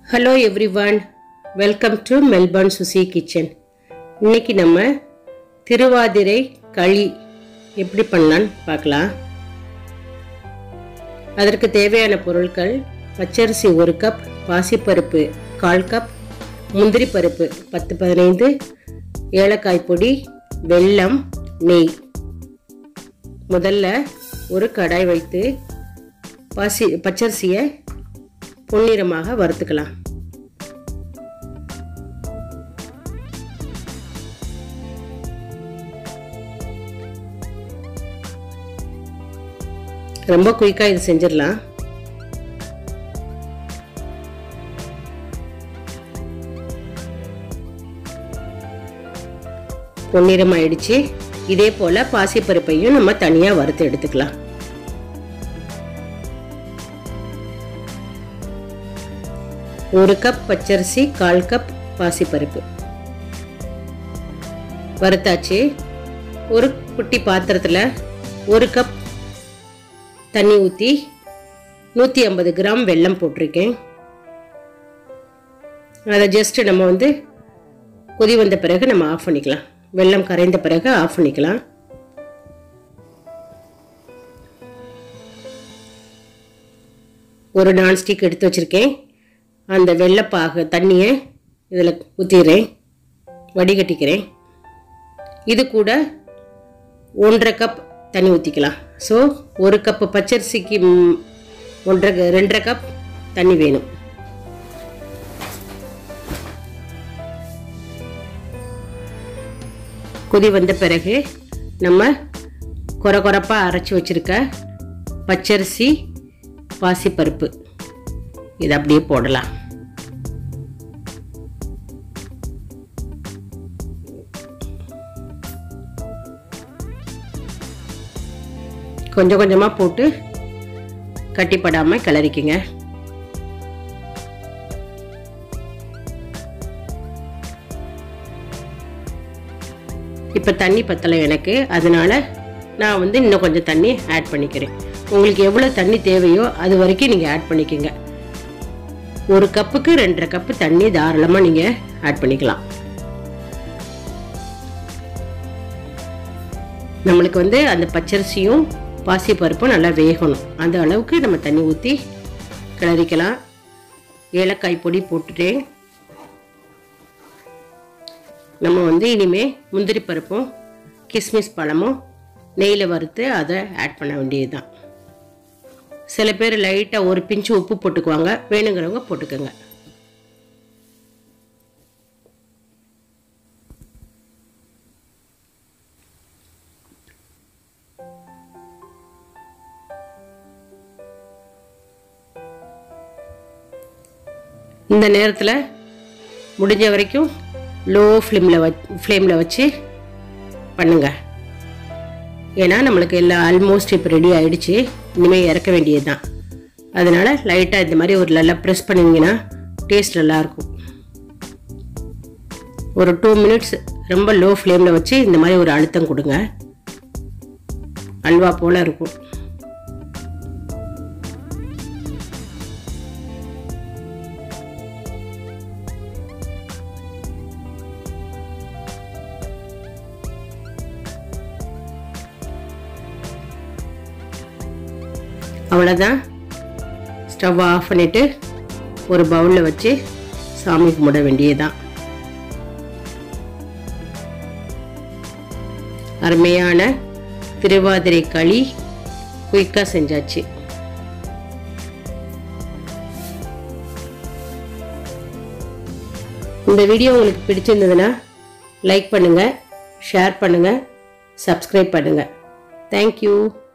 hello everyone welcome to Melbourne Suji kitchen இன்னைக்கு நம்ம திருவாதிரை களி எப்படி பண்ணலான்னு பார்க்கலாம் அதற்கு தேவையான பொருட்கள் பச்சரிசி ஒரு கப் பாசிப்பருப்பு கால் கப் முந்திரி பருப்பு பத்து பதினைந்து ஏலக்காய் பொடி வெல்லம் நெய் முதல்ல ஒரு கடாய் வைத்து பாசி பச்சரிசியை பொன்னிறமாக வறுத்துக்கலாம் ரொம்ப குயிக்காக இது செஞ்சிடலாம் பொன்னிறம் ஆயிடுச்சு இதே போல பாசிப்பருப்பையும் நம்ம தனியாக வறுத்து எடுத்துக்கலாம் ஒரு கப் பச்சரிசி கால் கப் பாசிப்பருப்பு வறுத்தாச்சு ஒரு குட்டி பாத்திரத்தில் ஒரு கப் தண்ணி ஊற்றி நூற்றி ஐம்பது கிராம் வெல்லம் போட்டிருக்கேன் அதை ஜஸ்ட் நம்ம வந்து கொதி வந்த பிறகு நம்ம ஆஃப் பண்ணிக்கலாம் வெல்லம் கரைந்த பிறகு ஆஃப் பண்ணிக்கலாம் ஒரு நான்ஸ்டிக் எடுத்து வச்சுருக்கேன் அந்த வெள்ளைப்பாக தண்ணியை இதில் ஊற்றிடுறேன் வடிகட்டிக்கிறேன் இது கூட ஒன்றரை கப் தண்ணி ஊற்றிக்கலாம் ஸோ ஒரு கப்பு பச்சரிசிக்கு ஒன்றரை ரெண்டரை கப் தண்ணி வேணும் கொதி வந்த பிறகு நம்ம கொர கொரப்பாக அரைச்சி வச்சுருக்க பச்சரிசி பாசிப்பருப்பு இதை அப்படியே போடலாம் கொஞ்சம் கொஞ்சமாக போட்டு கட்டிப்படாமல் கிளறிக்குங்க இப்போ தண்ணி பத்தலை எனக்கு அதனால நான் வந்து இன்னும் கொஞ்சம் தண்ணி ஆட் பண்ணிக்கிறேன் உங்களுக்கு எவ்வளோ தண்ணி தேவையோ அது வரைக்கும் நீங்கள் ஆட் பண்ணிக்கோங்க ஒரு கப்புக்கு ரெண்டரை கப்பு தண்ணி தாராளமாக நீங்கள் ஆட் பண்ணிக்கலாம் நம்மளுக்கு வந்து அந்த பச்சரிசியும் பாசிப்பருப்பும் நல்லா வேகணும் அந்த அளவுக்கு நம்ம தண்ணி ஊற்றி கிளறிக்கலாம் ஏலக்காய் பொடி போட்டுட்டேன் நம்ம வந்து இனிமே முந்திரி பருப்பும் கிஸ்மிஸ் பழமும் நெய்யில் வறுத்து அதை ஆட் பண்ண வேண்டியது தான் சில பேர் லைட்டாக ஒரு பிஞ்சு உப்பு போட்டுக்குவாங்க வேணுங்கிறவங்க போட்டுக்கோங்க இந்த நேரத்தில் முடிஞ்ச வரைக்கும் லோ ஃப்ளேமில் வ ஃப்ளேமில் வச்சு பண்ணுங்க ஏன்னா நம்மளுக்கு எல்லாம் ஆல்மோஸ்ட் இப்போ ரெடி ஆகிடுச்சு இனிமேல் இறக்க வேண்டியது தான் அதனால் லைட்டாக இந்த மாதிரி ஒரு நல்லா ப்ரெஸ் பண்ணிங்கன்னா டேஸ்ட் நல்லாயிருக்கும் ஒரு டூ மினிட்ஸ் ரொம்ப லோ ஃப்ளேமில் வச்சு இந்த மாதிரி ஒரு அழுத்தம் கொடுங்க அல்வா போல் இருக்கும் அவ்வளோதான் ஸ்டவ் ஆஃப் பண்ணிவிட்டு ஒரு பவுலில் வச்சு சாமி கும்பிட வேண்டியதுதான் அருமையான திருவாதிரை களி குயிக்காக செஞ்சாச்சு இந்த வீடியோ உங்களுக்கு பிடிச்சிருந்ததுன்னா லைக் பண்ணுங்கள் ஷேர் பண்ணுங்கள் சப்ஸ்கிரைப் பண்ணுங்கள் தேங்க்யூ